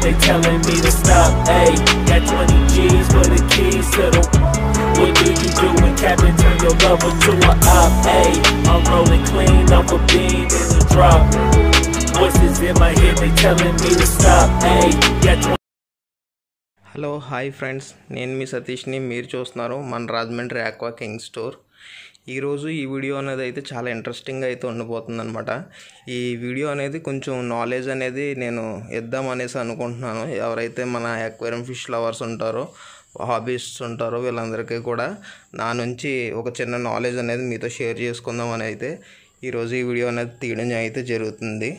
they telling me to stop. Hey, got 20 G's for the keys to the. What do you do when Captain turn your lover to a op? Hey, I'm rolling clean off a bean in the drop. Voices in my head, they telling me to stop. Hey, got 20 hello hi friends నేను మీ సతీష్ని మీరు చూస్తున్నారు మన Rajahmundry aqua king store ఈరోజు ఈ video అనేది అయితే చాలా ఇంట్రెస్టింగ్గా అయితే ఉండబోతుంది అనమాట ఈ వీడియో అనేది కొంచెం నాలెడ్జ్ అనేది నేను ఇద్దాం అనేసి అనుకుంటున్నాను ఎవరైతే మన అక్వేరియం ఫిష్ లవర్స్ ఉంటారో హాబీస్ట్స్ ఉంటారో వీళ్ళందరికీ కూడా నా నుంచి ఒక చిన్న నాలెడ్జ్ అనేది మీతో షేర్ చేసుకుందాం అని అయితే ఈరోజు ఈ వీడియో అనేది తీయడం అయితే జరుగుతుంది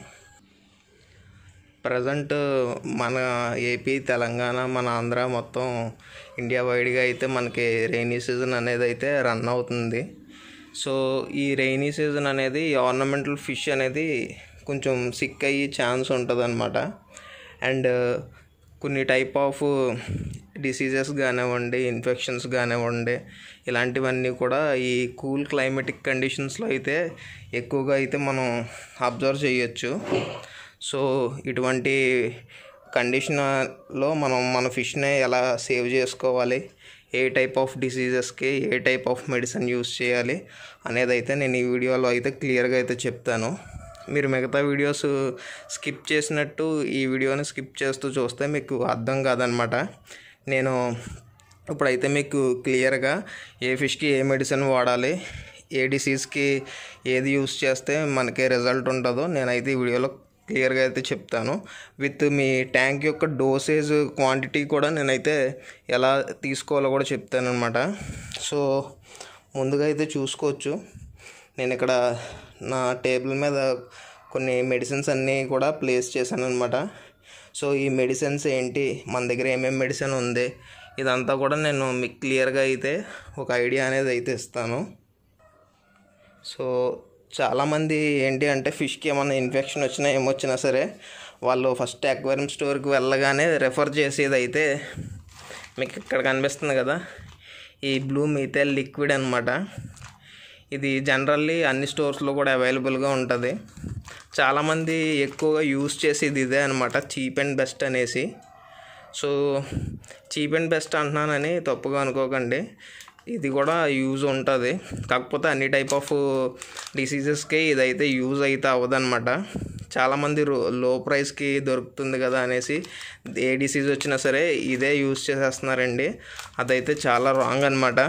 ప్రజెంట్ మన ఏపీ తెలంగాణ మన ఆంధ్ర మొత్తం ఇండియా వైడ్గా అయితే మనకి రైనీ సీజన్ అనేది అయితే రన్ అవుతుంది సో ఈ రైనీ సీజన్ అనేది ఈ ఆర్నమెంటల్ ఫిష్ అనేది కొంచెం సిక్ అయ్యి ఛాన్స్ ఉంటుంది అనమాట అండ్ కొన్ని టైప్ ఆఫ్ డిసీజెస్ కానివ్వండి ఇన్ఫెక్షన్స్ కానివ్వండి ఇలాంటివన్నీ కూడా ఈ కూల్ క్లైమేటిక్ కండిషన్స్లో అయితే ఎక్కువగా అయితే మనం అబ్జర్వ్ చేయొచ్చు సో ఇటువంటి కండిషన్లో మనం మన ఫిష్ని ఎలా సేవ్ చేసుకోవాలి ఏ టైప్ ఆఫ్ డిసీజెస్కి ఏ టైప్ ఆఫ్ మెడిసిన్ యూస్ చేయాలి అనేది అయితే నేను ఈ వీడియోలో అయితే క్లియర్గా అయితే చెప్తాను మీరు మిగతా వీడియోస్ స్కిప్ చేసినట్టు ఈ వీడియోని స్కిప్ చేస్తూ చూస్తే మీకు అర్థం కాదనమాట నేను ఇప్పుడైతే మీకు క్లియర్గా ఏ ఫిష్కి ఏ మెడిసిన్ వాడాలి ఏ డిసీజ్కి ఏది యూస్ చేస్తే మనకి రిజల్ట్ ఉంటుందో నేనైతే ఈ వీడియోలో క్లియర్గా అయితే చెప్తాను విత్ మీ ట్యాంక్ యొక్క డోసేజ్ క్వాంటిటీ కూడా నేనైతే ఎలా తీసుకోవాలో కూడా చెప్తాను అనమాట సో ముందుగా అయితే చూసుకోవచ్చు నేను ఇక్కడ నా టేబుల్ మీద కొన్ని మెడిసిన్స్ అన్నీ కూడా ప్లేస్ చేశాను అనమాట సో ఈ మెడిసిన్స్ ఏంటి మన దగ్గర ఏమేమి మెడిసిన్ ఉంది ఇదంతా కూడా నేను మీకు క్లియర్గా అయితే ఒక ఐడియా అనేది అయితే ఇస్తాను సో చాలామంది ఏంటి అంటే ఫిష్కి ఏమైనా ఇన్ఫెక్షన్ వచ్చినా ఏమొచ్చినా సరే వాళ్ళు ఫస్ట్ అక్వేరియం స్టోర్కి వెళ్ళగానే రెఫర్ చేసేది అయితే మీకు ఇక్కడ కనిపిస్తుంది కదా ఈ బ్లూ మిథైల్ లిక్విడ్ అనమాట ఇది జనరల్లీ అన్ని స్టోర్స్లో కూడా అవైలబుల్గా ఉంటుంది చాలామంది ఎక్కువగా యూస్ చేసేది ఇదే అనమాట చీప్ అండ్ బెస్ట్ అనేసి సో చీప్ అండ్ బెస్ట్ అంటున్నానని తప్పుగా అనుకోకండి ఇది కూడా యూజ్ ఉంటుంది కాకపోతే అన్ని టైప్ ఆఫ్ డిసీజెస్కి ఇదైతే యూజ్ అయితే అవ్వదన్నమాట చాలామంది లో ప్రైస్కి దొరుకుతుంది కదా అనేసి ఏ డిసీజ్ వచ్చినా సరే ఇదే యూజ్ చేసేస్తున్నారండి అదైతే చాలా రాంగ్ అనమాట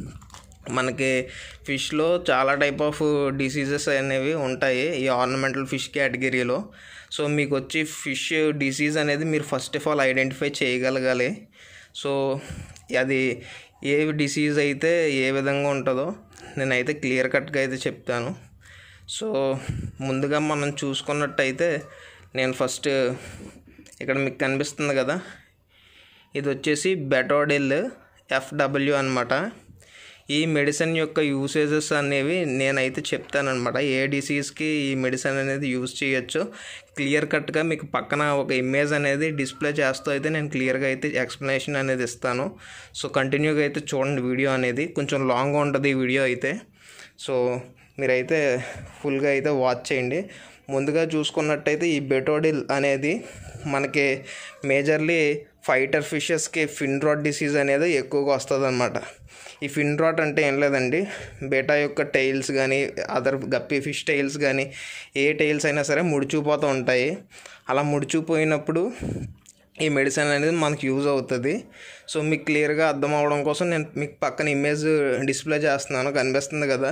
మనకి ఫిష్లో చాలా టైప్ ఆఫ్ డిసీజెస్ అనేవి ఉంటాయి ఈ ఆర్నమెంటల్ ఫిష్ కేటగిరీలో సో మీకు వచ్చి ఫిష్ డిసీజ్ అనేది మీరు ఫస్ట్ ఆఫ్ ఆల్ ఐడెంటిఫై చేయగలగాలి సో అది ఏ డిసీజ్ అయితే ఏ విధంగా ఉంటుందో నేనైతే క్లియర్ కట్గా అయితే చెప్తాను సో ముందుగా మనం చూసుకున్నట్టయితే నేను ఫస్ట్ ఇక్కడ మీకు కనిపిస్తుంది కదా ఇది వచ్చేసి బెటోడిల్ ఎఫ్డబ్ల్యూ అనమాట ఈ మెడిసిన్ యొక్క యూసేజెస్ అనేవి నేనైతే చెప్తానమాట ఏ డిసీజ్కి ఈ మెడిసిన్ అనేది యూజ్ చేయొచ్చు క్లియర్ కట్గా మీకు పక్కన ఒక ఇమేజ్ అనేది డిస్ప్లే చేస్తూ అయితే నేను క్లియర్గా అయితే ఎక్స్ప్లెనేషన్ అనేది ఇస్తాను సో కంటిన్యూగా అయితే చూడండి వీడియో అనేది కొంచెం లాంగ్గా ఉంటుంది ఈ వీడియో అయితే సో మీరైతే ఫుల్గా అయితే వాచ్ చేయండి ముందుగా చూసుకున్నట్టయితే ఈ బెటోడిల్ అనేది మనకి మేజర్లీ ఫైటర్ ఫిషెస్కి ఫిన్ రాట్ డిసీజ్ అనేది ఎక్కువగా వస్తుంది అనమాట ఈ ఫిన్ రాట్ అంటే ఏం లేదండి బేటా యొక్క టైల్స్ కానీ అదర్ గప్పి ఫిష్ టైల్స్ కానీ ఏ టైల్స్ అయినా సరే ముడిచిపోతూ ఉంటాయి అలా ముడిచిపోయినప్పుడు ఈ మెడిసిన్ అనేది మనకు యూజ్ అవుతుంది సో మీకు క్లియర్గా అర్థం అవడం కోసం నేను మీకు పక్కన ఇమేజ్ డిస్ప్లే చేస్తున్నాను కనిపిస్తుంది కదా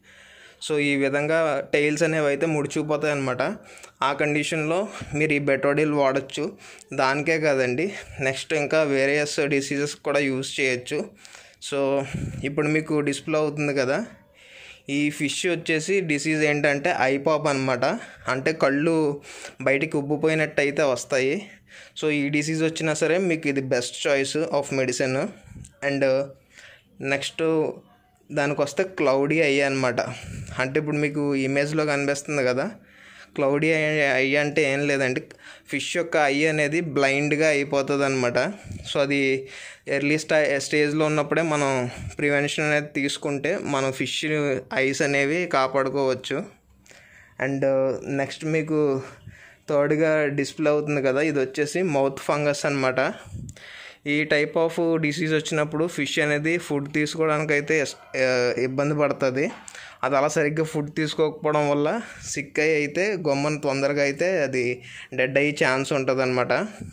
సో ఈ విధంగా టైల్స్ అనేవి అయితే ముడిచిపోతాయి అనమాట ఆ కండిషన్లో మీరు ఈ బెటోడిల్ వాడచ్చు దానికే కాదండి నెక్స్ట్ ఇంకా వేరియస్ డిసీజెస్ కూడా యూజ్ చేయొచ్చు సో ఇప్పుడు మీకు డిస్ప్లే అవుతుంది కదా ఈ ఫిష్ వచ్చేసి డిసీజ్ ఏంటంటే ఐపాప్ అనమాట అంటే కళ్ళు బయటికి ఉబ్బిపోయినట్టు అయితే వస్తాయి సో ఈ డిసీజ్ వచ్చినా సరే మీకు ఇది best choice of medicine and next దానికి వస్తే క్లౌడీ ఐ అనమాట అంటే ఇప్పుడు మీకు ఇమేజ్లో కనిపిస్తుంది కదా క్లౌడీ ఐ అంటే ఏం లేదంటే ఫిష్ యొక్క ఐ అనేది బ్లైండ్గా అయిపోతుంది అనమాట సో అది ఎర్లీ స్టా స్టేజ్లో ఉన్నప్పుడే మనం ప్రివెన్షన్ అనేది తీసుకుంటే మనం ఫిష్ ఐస్ అనేవి కాపాడుకోవచ్చు అండ్ నెక్స్ట్ మీకు థర్డ్గా డిస్ప్లే అవుతుంది కదా ఇది వచ్చేసి మౌత్ ఫంగస్ అనమాట ఈ టైప్ ఆఫ్ డిసీజ్ వచ్చినప్పుడు ఫిష్ అనేది ఫుడ్ తీసుకోవడానికి అయితే ఎస్- ఆ, ఇబ్బంది పడుతుంది అది అలా సరిగ్గా ఫుడ్ తీసుకోకపోవడం వల్ల సిక్ అయ్యి అయితే గొమ్మను తొందరగా అయితే అది డెడ్ అయ్యే ఛాన్స్ ఉంటుంది అనమాట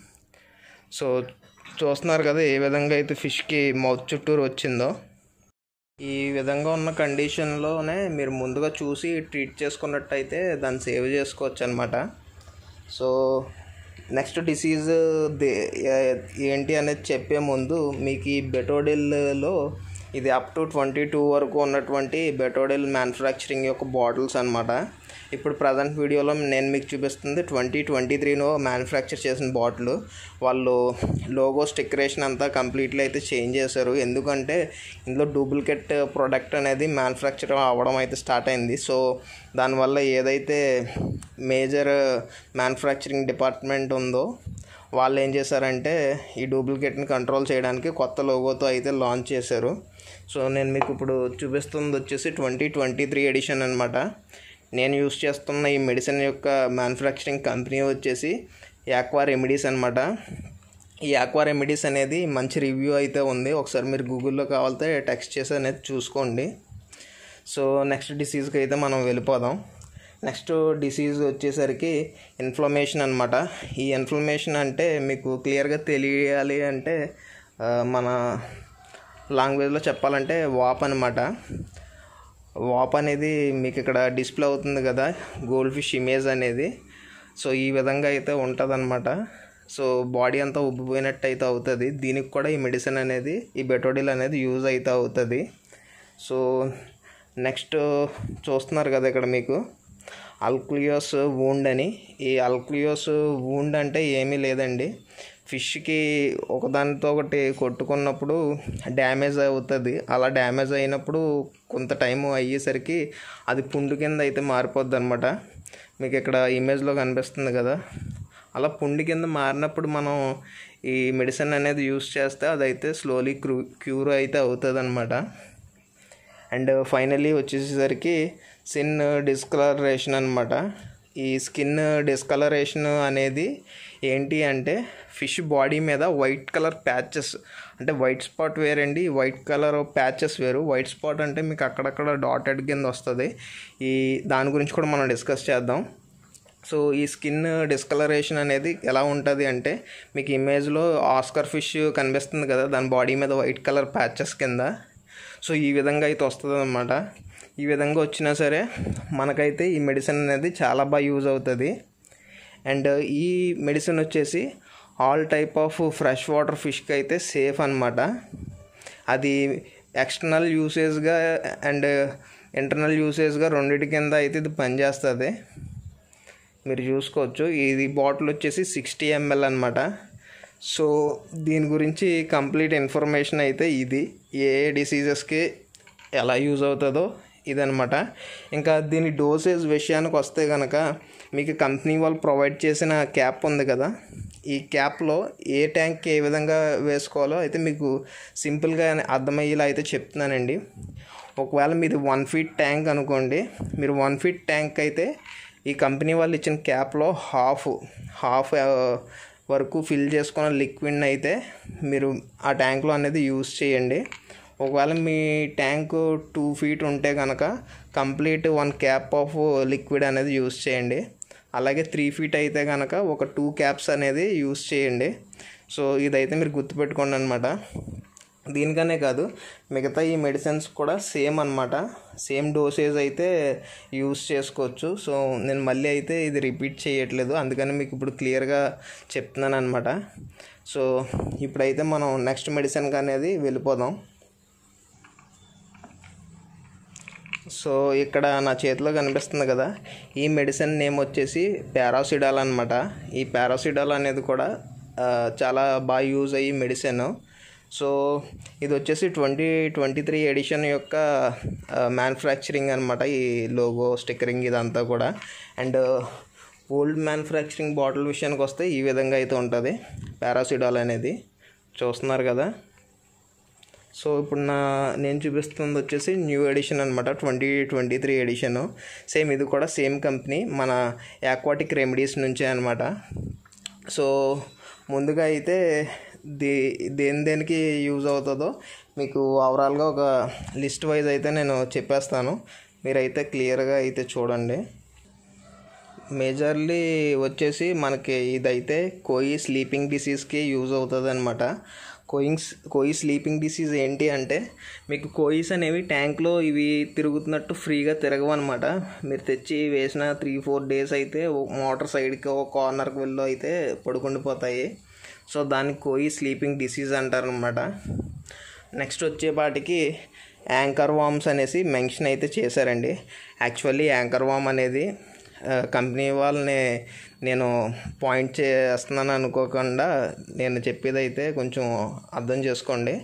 సో చూస్తున్నారు కదా ఏ విధంగా అయితే ఫిష్కి మౌత్ చుట్టూరు వచ్చిందో ఈ విధంగా ఉన్న కండిషన్లోనే మీరు ముందుగా చూసి ట్రీట్ చేసుకున్నట్టయితే దాన్ని సేవ్ చేసుకోవచ్చు అనమాట సో నెక్స్ట్ డిసీజ్ దే- ఏ- ఏంటి అనేది చెప్పే ముందు మీకు ఈ బెటోడిల్లో ఇది అప్ టు ట్వంటీ టూ వరకు ఉన్నటువంటి బెటోడిల్ మ్యానుఫ్యాక్చరింగ్ యొక్క బాటిల్స్ అనమాట ఇప్పుడు ప్రజెంట్ వీడియోలో నేను మీకు చూపిస్తుంది ట్వంటీ ట్వంటీ త్రీలో మ్యానుఫ్యాక్చర్ చేసిన బాటిల్ వాళ్ళు లోగో స్టిక్కరేషన్ అంతా కంప్లీట్లీ అయితే చేంజ్ చేశారు ఎందుకంటే ఇందులో డూప్లికేట్ ప్రోడక్ట్ అనేది మ్యానుఫ్యాక్చర్ అవ్వడం అయితే స్టార్ట్ అయింది సో దానివల్ల ఏదైతే మేజర్ మ్యానుఫ్యాక్చరింగ్ డిపార్ట్మెంట్ ఉందో వాళ్ళు ఏం చేశారంటే ఈ డూప్లికేట్ని కంట్రోల్ చేయడానికి కొత్త లోగోతో అయితే లాంచ్ చేశారు సో నేను మీకు ఇప్పుడు చూపిస్తుంది వచ్చేసి ట్వంటీ ట్వంటీ త్రీ ఎడిషన్ అనమాట నేను యూస్ చేస్తున్న ఈ మెడిసిన్ యొక్క మ్యానుఫ్యాక్చరింగ్ కంపెనీ వచ్చేసి యాక్వా రెమెడీస్ అనమాట ఈ ఆక్వా రెమెడీస్ అనేది మంచి రివ్యూ అయితే ఉంది ఒకసారి మీరు గూగుల్లో కావాలితే టెక్స్ట్ చేసి అనేది చూసుకోండి సో నెక్స్ట్ డిసీజ్కి అయితే మనం వెళ్ళిపోదాం నెక్స్ట్ డిసీజ్ వచ్చేసరికి ఇన్ఫ్లమేషన్ అనమాట ఈ ఇన్ఫ్లమేషన్ అంటే మీకు క్లియర్గా తెలియాలి అంటే ఆ, మన లాంగ్వేజ్లో చెప్పాలంటే వాప్ అనమాట వాప్ అనేది మీకు ఇక్కడ డిస్ప్లే అవుతుంది కదా గోల్డ్ ఫిష్ ఇమేజ్ అనేది సో ఈ విధంగా అయితే ఉంటుందన్నమాట సో బాడీ అంతా ఉబ్బిపోయినట్టు అయితే అవుతుంది దీనికి కూడా ఈ మెడిసిన్ అనేది ఈ బెటోడిల్ అనేది యూజ్ అయితే అవుతుంది సో నెక్స్ట్ చూస్తున్నారు కదా ఇక్కడ మీకు అల్క్లియోస్ వూండ్ అని ఈ అల్క్లియోస్ వూండ్ అంటే ఏమీ లేదండి ఫిష్కి ఒకదానితో ఒకటి కొట్టుకున్నప్పుడు డ్యామేజ్ అవుతుంది అలా డ్యామేజ్ అయినప్పుడు కొంత టైం అయ్యేసరికి అది పుండు కింద అయితే మారిపోద్ది అనమాట మీకు ఇక్కడ ఇమేజ్లో కనిపిస్తుంది కదా అలా పుండు కింద మారినప్పుడు మనం ఈ మెడిసిన్ అనేది యూస్ చేస్తే అదైతే స్లోలీ క్రూ క్యూర్ అయితే అవుతుంది అనమాట అండ్ ఫైనలీ వచ్చేసరికి స్కిన్ డిస్కలరేషన్ అనమాట ఈ స్కిన్ డిస్కలరేషన్ అనేది ఏంటి అంటే ఫిష్ బాడీ మీద వైట్ కలర్ ప్యాచెస్ అంటే వైట్ స్పాట్ వేరండి వైట్ కలర్ ప్యాచెస్ వేరు వైట్ స్పాట్ అంటే మీకు అక్కడక్కడ డాటెడ్ కింద వస్తుంది ఈ దాని గురించి కూడా మనం డిస్కస్ చేద్దాం సో ఈ స్కిన్ డిస్కలరేషన్ అనేది ఎలా ఉంటుంది అంటే మీకు ఇమేజ్లో ఆస్కర్ ఫిష్ కనిపిస్తుంది కదా దాని బాడీ మీద వైట్ కలర్ ప్యాచెస్ కింద సో ఈ విధంగా అయితే వస్తుంది అనమాట ఈ విధంగా వచ్చినా సరే మనకైతే ఈ మెడిసిన్ అనేది చాలా బాగా యూజ్ అవుతుంది అండ్ ఈ మెడిసిన్ వచ్చేసి all type of fresh water ఫిష్కి అయితే సేఫ్ అనమాట అది ఎక్స్టర్నల్ యూసేజ్గా అండ్ ఇంటర్నల్ యూసేజ్గా రెండింటి కింద అయితే ఇది పనిచేస్తుంది మీరు చూసుకోవచ్చు ఇది బాటిల్ వచ్చేసి సిక్స్టీ ఎంఎల్ అనమాట సో దీని గురించి కంప్లీట్ ఇన్ఫర్మేషన్ అయితే ఇది ఏ ఏ డిసీజెస్కి ఎలా యూజ్ అవుతుందో ఇదనమాట ఇంకా దీని డోసేజ్ విషయానికి వస్తే కనుక మీకు కంపెనీ వాళ్ళు ప్రొవైడ్ చేసిన క్యాప్ ఉంది కదా ఈ క్యాప్లో ఏ ట్యాంక్ ఏ విధంగా వేసుకోవాలో అయితే మీకు సింపుల్గా అర్థమయ్యేలా అయితే చెప్తున్నానండి ఒకవేళ మీది వన్ ఫీట్ ట్యాంక్ అనుకోండి మీరు వన్ ఫీట్ ట్యాంక్ అయితే ఈ కంపెనీ వాళ్ళు ఇచ్చిన క్యాప్లో హాఫ్ హాఫ్ వరకు ఫిల్ చేసుకున్న లిక్విడ్ని అయితే మీరు ఆ ట్యాంక్లో అనేది యూస్ చేయండి ఒకవేళ మీ ట్యాంక్ టూ ఫీట్ ఉంటే కనుక complete one cap of liquid అనేది యూస్ చేయండి అలాగే త్రీ ఫీట్ అయితే కనుక ఒక టూ క్యాప్స్ అనేది యూస్ చేయండి సో ఇదైతే మీరు గుర్తుపెట్టుకోండి అనమాట దీనికనే కాదు మిగతా ఈ మెడిసిన్స్ కూడా సేమ్ అనమాట సేమ్ డోసేజ్ అయితే యూస్ చేసుకోవచ్చు సో నేను మళ్ళీ అయితే ఇది రిపీట్ చేయట్లేదు అందుకని మీకు ఇప్పుడు క్లియర్గా చెప్తున్నాను అనమాట సో ఇప్పుడైతే మనం నెక్స్ట్ మెడిసిన్కి అనేది వెళ్ళిపోదాం సో ఇక్కడ నా చేతిలో కనిపిస్తుంది కదా ఈ మెడిసిన్ నేమ్ వచ్చేసి పారాసిడాల్ అనమాట ఈ పారాసిడాల్ అనేది కూడా ఆ, చాలా బాగా యూజ్ అయ్యి మెడిసిన్ సో ఇది వచ్చేసి ట్వంటీ ట్వంటీ త్రీ ఎడిషన్ యొక్క మ్యానుఫ్యాక్చరింగ్ అనమాట ఈ లోగో స్టిక్కరింగ్ ఇదంతా కూడా అండ్ ఓల్డ్ మ్యానుఫ్యాక్చరింగ్ బాటిల్ విషయానికి వస్తే ఈ విధంగా అయితే ఉంటుంది పారాసిడాల్ అనేది చూస్తున్నారు కదా సో ఇప్పుడు నా నేను చూపిస్తుంది వచ్చేసి న్యూ ఎడిషన్ అనమాట twenty twenty three edition same ఇది కూడా సేమ్ కంపెనీ మన యాక్వాటిక్ రెమెడీస్ నుంచే అనమాట సో ముందుగా అయితే దే దేని దేనికి యూజ్ అవుతుందో మీకు ఓవరాల్గా ఒక లిస్ట్ వైజ్ అయితే నేను చెప్పేస్తాను మీరైతే క్లియర్గా అయితే చూడండి మేజర్లీ వచ్చేసి మనకి ఇదైతే కోయి స్లీపింగ్ డిసీజ్కి యూజ్ అవుతుంది అనమాట కోయింగ్స్ కోయి స్లీపింగ్ డిసీజ్ ఏంటి అంటే మీకు కోయిస్ అనేవి ట్యాంక్లో ఇవి తిరుగుతున్నట్టు ఫ్రీగా తిరగవు అనమాట మీరు తెచ్చి వేసిన త్రీ ఫోర్ డేస్ అయితే మోటార్ సైడ్కి ఒక కార్నర్కి వెళ్ళి అయితే పడుకుండిపోతాయి సో దాన్ని కోయి స్లీపింగ్ డిసీజ్ అంటారనమాట నెక్స్ట్ వచ్చేపాటికి యాంకర్ వామ్స్ అనేసి మెన్షన్ అయితే చేశారండి యాక్చువల్లీ యాంకర్ వామ్ అనేది కంపెనీ వాళ్ళని నేను పాయింట్ చేస్తున్నాను అనుకోకుండా నేను చెప్పేది అయితే కొంచెం అర్థం చేసుకోండి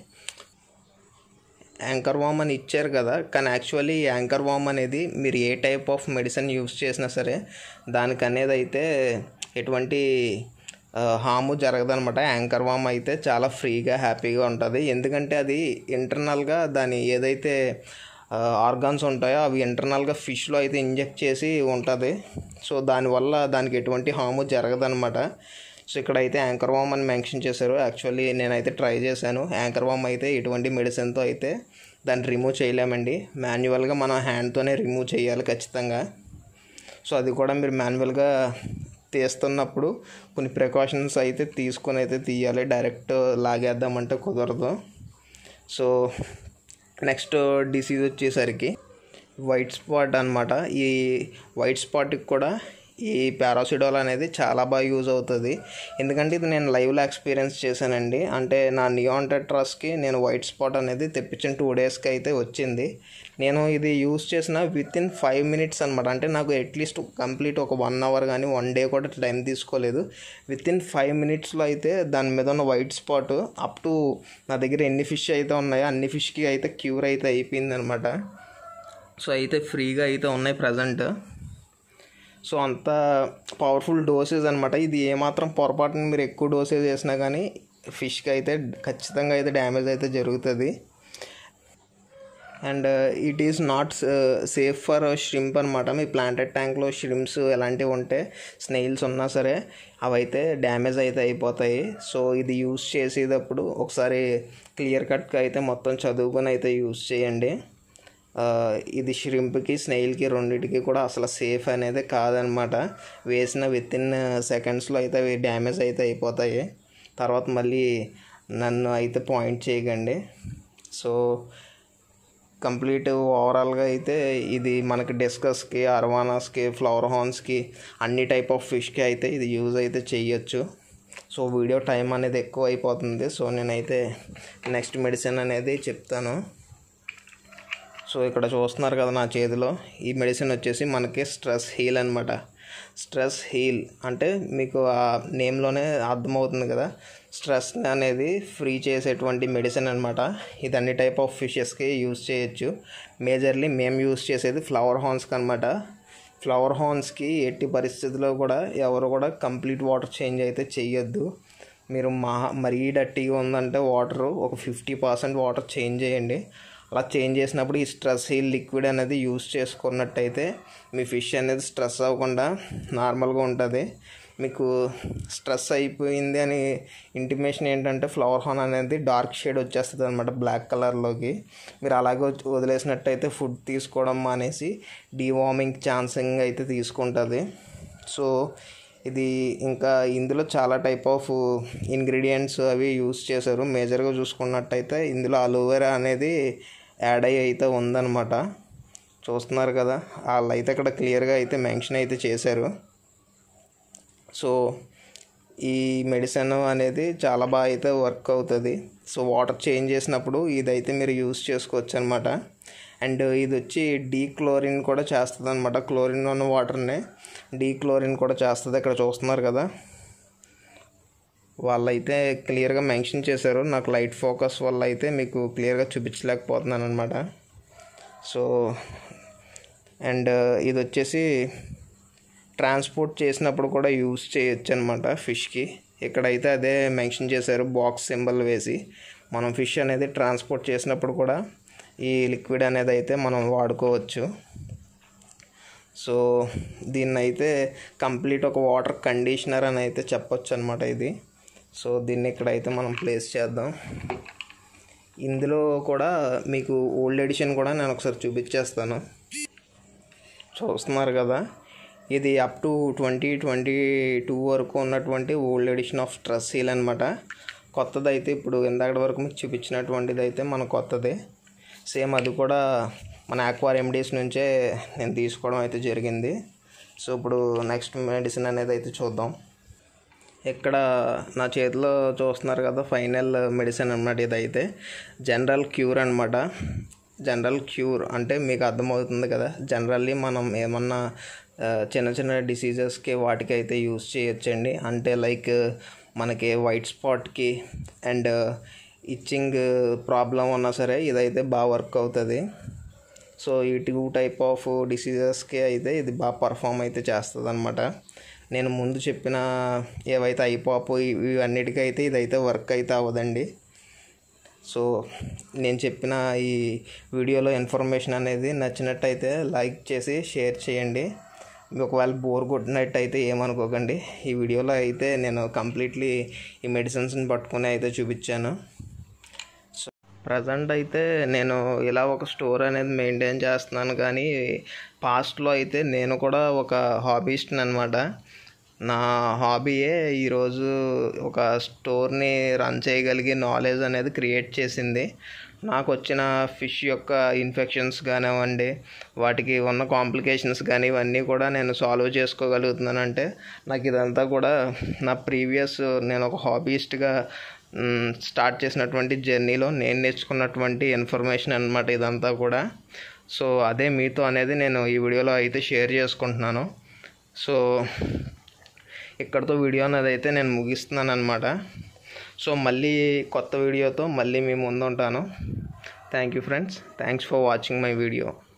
యాంకర్ వామ్ అని ఇచ్చారు కదా కానీ యాక్చువల్లీ యాంకర్ వామ్ అనేది మీరు ఏ టైప్ ఆఫ్ మెడిసిన్ యూస్ చేసినా సరే దానికి అనేది అయితే ఎటువంటి హాము జరగదనమాట యాంకర్ వామ్ అయితే చాలా ఫ్రీగా హ్యాపీగా ఉంటుంది ఎందుకంటే అది ఇంటర్నల్గా దాని ఏదైతే ఆర్గాన్స్ ఉంటాయో అవి ఇంటర్నల్గా ఫిష్లో అయితే ఇంజెక్ట్ చేసి ఉంటుంది సో దానివల్ల దానికి ఎటువంటి హాము జరగదనమాట సో ఇక్కడైతే యాంకర్ వామ్ అని మెన్షన్ చేశారు యాక్చువల్లీ నేనైతే ట్రై చేశాను యాంకర్ వామ్ అయితే ఎటువంటి మెడిసిన్తో అయితే దాన్ని రిమూవ్ చేయలేమండి మాన్యువల్గా మనం హ్యాండ్తోనే రిమూవ్ చేయాలి ఖచ్చితంగా సో అది కూడా మీరు మాన్యువల్గా తీస్తున్నప్పుడు కొన్ని ప్రికాషన్స్ అయితే తీసుకొని అయితే తీయాలి డైరెక్ట్ లాగేద్దామంటే కుదరదు సో నెక్స్ట్ డిసీజ్ వచ్చేసరికి వైట్ స్పాట్ అనమాట ఈ వైట్ స్పాట్కి కూడా ఈ పారాసిడోల్ అనేది చాలా బాగా యూజ్ అవుతుంది ఎందుకంటే ఇది నేను లైవ్లో ఎక్స్పీరియన్స్ చేశానండి అంటే నా నియాన్ టెట్రాస్కి నేను వైట్ స్పాట్ అనేది తెప్పించిన టూ డేస్కి అయితే వచ్చింది నేను ఇది యూజ్ చేసిన విత్ ఇన్ ఫైవ్ మినిట్స్ అనమాట అంటే నాకు అట్లీస్ట్ కంప్లీట్ ఒక వన్ అవర్ కానీ వన్ డే కూడా టైం తీసుకోలేదు విత్ ఇన్ ఫైవ్ మినిట్స్లో అయితే దాని మీద ఉన్న వైట్ స్పాట్ అప్ టు నా దగ్గర ఎన్ని ఫిష్ అయితే ఉన్నాయో అన్ని ఫిష్కి అయితే క్యూర్ అయితే అయిపోయింది అనమాట సో అయితే ఫ్రీగా అయితే ఉన్నాయి ప్రజెంట్ సో అంత పవర్ఫుల్ డోసేజ్ అనమాట ఇది ఏమాత్రం పొరపాటున మీరు ఎక్కువ డోసేజ్ చేసినా కానీ ఫిష్కి అయితే ఖచ్చితంగా అయితే డ్యామేజ్ అయితే జరుగుతుంది and it is not safe for shrimp అనమాట మీ ప్లాంటెడ్ ట్యాంక్లో ష్రింప్స్ ఎలాంటివి ఉంటే స్నేయిల్స్ ఉన్నా సరే అవైతే డ్యామేజ్ అయితే అయిపోతాయి సో ఇది యూస్ చేసేటప్పుడు ఒకసారి క్లియర్ కట్గా అయితే మొత్తం చదువుకొని అయితే యూస్ చేయండి ఇది ష్రింప్కి స్నెయిల్కి రెండింటికి కూడా అసలు సేఫ్ అనేది కాదనమాట వేసిన విత్ ఇన్ సెకండ్స్లో అయితే అవి డ్యామేజ్ అయితే అయిపోతాయి తర్వాత మళ్ళీ నన్ను అయితే పాయింట్ చేయకండి సో కంప్లీట్ ఓవరాల్గా అయితే ఇది మనకి డిస్కస్కి అర్వానాస్కి ఫ్లవర్ హార్న్స్కి అన్ని టైప్ ఆఫ్ ఫిష్కి అయితే ఇది యూజ్ అయితే చేయొచ్చు సో వీడియో టైం అనేది ఎక్కువ అయిపోతుంది సో నేనైతే నెక్స్ట్ మెడిసిన్ అనేది చెప్తాను సో ఇక్కడ చూస్తున్నారు కదా నా చేతిలో ఈ మెడిసిన్ వచ్చేసి మనకి స్ట్రెస్ హీల్ అనమాట స్ట్రెస్ హీల్ అంటే మీకు ఆ నేమ్లోనే అర్థమవుతుంది కదా స్ట్రెస్ అనేది ఫ్రీ చేసేటువంటి మెడిసిన్ అనమాట ఇది అన్ని టైప్ ఆఫ్ ఫిషెస్కి యూజ్ చేయొచ్చు మేజర్లీ మేము యూజ్ చేసేది ఫ్లవర్ హార్న్స్కి అనమాట ఫ్లవర్ హార్న్స్కి ఎట్టి పరిస్థితుల్లో కూడా ఎవరు కూడా కంప్లీట్ వాటర్ చేంజ్ అయితే చెయ్యొద్దు మీరు మా మరీ డట్టీగా ఉందంటే వాటర్ ఒక ఫిఫ్టీ పర్సెంట్ వాటర్ చేంజ్ చేయండి అలా చేంజ్ చేసినప్పుడు ఈ స్ట్రెస్ హీల్ లిక్విడ్ అనేది యూస్ చేసుకున్నట్టయితే మీ ఫిష్ అనేది స్ట్రెస్ అవ్వకుండా నార్మల్గా ఉంటుంది మీకు స్ట్రెస్ అయిపోయింది అని ఇంటిమేషన్ ఏంటంటే ఫ్లవర్ హార్న్ అనేది డార్క్ షేడ్ వచ్చేస్తుంది అనమాట బ్లాక్ కలర్లోకి మీరు అలాగే వదిలేసినట్టయితే ఫుడ్ తీసుకోవడం మానేసి డీవార్మింగ్ ఛాన్సింగ్ అయితే తీసుకుంటుంది సో ఇది ఇంకా ఇందులో చాలా టైప్ ఆఫ్ ఇంగ్రీడియంట్స్ అవి యూస్ చేశారు మేజర్గా చూసుకున్నట్టయితే ఇందులో అలోవెరా అనేది యాడ్ అయ్యి అయితే ఉందన్నమాట చూస్తున్నారు కదా వాళ్ళు అయితే ఇక్కడ క్లియర్గా అయితే మెన్షన్ అయితే చేశారు సో ఈ మెడిసిన్ అనేది చాలా బాగా అయితే వర్క్ అవుతుంది సో వాటర్ చేంజ్ చేసినప్పుడు ఇదైతే మీరు యూస్ చేసుకోవచ్చు అనమాట అండ్ ఇది వచ్చి డీ క్లోరిన్ కూడా చేస్తుంది అనమాట క్లోరిన్ ఉన్న వాటర్ని డీ క్లోరిన్ కూడా చేస్తుంది ఇక్కడ చూస్తున్నారు కదా వాళ్ళైతే క్లియర్గా మెన్షన్ చేశారు నాకు లైట్ ఫోకస్ వల్ల అయితే మీకు క్లియర్గా చూపించలేకపోతున్నాను అనమాట సో అండ్ ఇది వచ్చేసి ట్రాన్స్పోర్ట్ చేసినప్పుడు కూడా యూస్ చేయొచ్చు అనమాట ఫిష్కి ఇక్కడైతే అదే మెన్షన్ చేశారు బాక్స్ సింబల్ వేసి మనం ఫిష్ అనేది ట్రాన్స్పోర్ట్ చేసినప్పుడు కూడా ఈ లిక్విడ్ అనేది అయితే మనం వాడుకోవచ్చు సో దీన్ని అయితే కంప్లీట్ ఒక వాటర్ కండిషనర్ అని అయితే చెప్పొచ్చు అనమాట ఇది సో దీన్ని ఇక్కడైతే మనం ప్లేస్ చేద్దాం ఇందులో కూడా మీకు ఓల్డ్ ఎడిషన్ కూడా నేను ఒకసారి చూపించేస్తాను చూస్తున్నారు కదా ఇది up to twenty twenty two వరకు ఉన్నటువంటి old edition of stress seal అనమాట కొత్తది అయితే ఇప్పుడు ఇందాక వరకు మీకు చూపించినటువంటిది అయితే మన కొత్తదే సేమ్ అది కూడా మన ఆక్వారియం డేస్ నుంచే నేను తీసుకోవడం అయితే జరిగింది సో ఇప్పుడు నెక్స్ట్ మెడిసిన్ అనేది అయితే చూద్దాం ఇక్కడ నా చేతిలో చూస్తున్నారు కదా ఫైనల్ మెడిసిన్ అనమాట ఇదైతే జనరల్ క్యూర్ అనమాట జనరల్ క్యూర్ అంటే మీకు అర్థమవుతుంది కదా జనరల్లీ మనం ఏమన్నా ఆ, చిన్న చిన్న డిసీజెస్కి వాటికి అయితే యూస్ చేయొచ్చండి అంటే లైక్ మనకి వైట్ స్పాట్కి అండ్ ఇచ్చింగ్ ప్రాబ్లం ఉన్నా సరే ఇదైతే బాగా వర్క్ అవుతుంది సో ఈ టూ టైప్ ఆఫ్ డిసీజెస్కి అయితే ఇది బాగా పర్ఫామ్ అయితే చేస్తుంది అనమాట నేను ముందు చెప్పిన ఏవైతే ఐపాప్ ఇవన్నిటికీ అయితే ఇదైతే వర్క్ అయితే అవ్వదండి సో నేను చెప్పిన ఈ వీడియోలో ఇన్ఫర్మేషన్ అనేది నచ్చినట్టయితే లైక్ చేసి షేర్ చేయండి మీకు ఒకవేళ బోర్ కొట్టినట్టు అయితే ఏమనుకోకండి ఈ వీడియోలో అయితే నేను కంప్లీట్లీ ఈ మెడిసిన్స్ని పట్టుకుని అయితే చూపించాను ప్రజెంట్ అయితే నేను ఇలా ఒక స్టోర్ అనేది మెయింటైన్ చేస్తున్నాను కానీ పాస్ట్లో అయితే నేను కూడా ఒక హాబీస్ట్ అనమాట నా హాబీయే ఈరోజు ఒక స్టోర్ని రన్ చేయగలిగే నాలెడ్జ్ అనేది క్రియేట్ చేసింది నాకు వచ్చిన ఫిష్ యొక్క ఇన్ఫెక్షన్స్ కానివ్వండి వాటికి ఉన్న కాంప్లికేషన్స్ కానీ ఇవన్నీ కూడా నేను సాల్వ్ చేసుకోగలుగుతున్నానంటే నాకు ఇదంతా కూడా నా ప్రీవియస్ నేను ఒక హాబీస్ట్గా స్టార్ట్ చేసినటువంటి జర్నీలో నేను నేర్చుకున్నటువంటి ఇన్ఫర్మేషన్ అనమాట ఇదంతా కూడా సో అదే మీతో అనేది నేను ఈ వీడియోలో అయితే షేర్ చేసుకుంటున్నాను సో ఇక్కడతో వీడియో అనేది అయితే నేను ముగిస్తున్నాను అనమాట సో మళ్ళీ కొత్త వీడియోతో మళ్ళీ మీ ముందు ఉంటాను thank you friends thanks for watching my video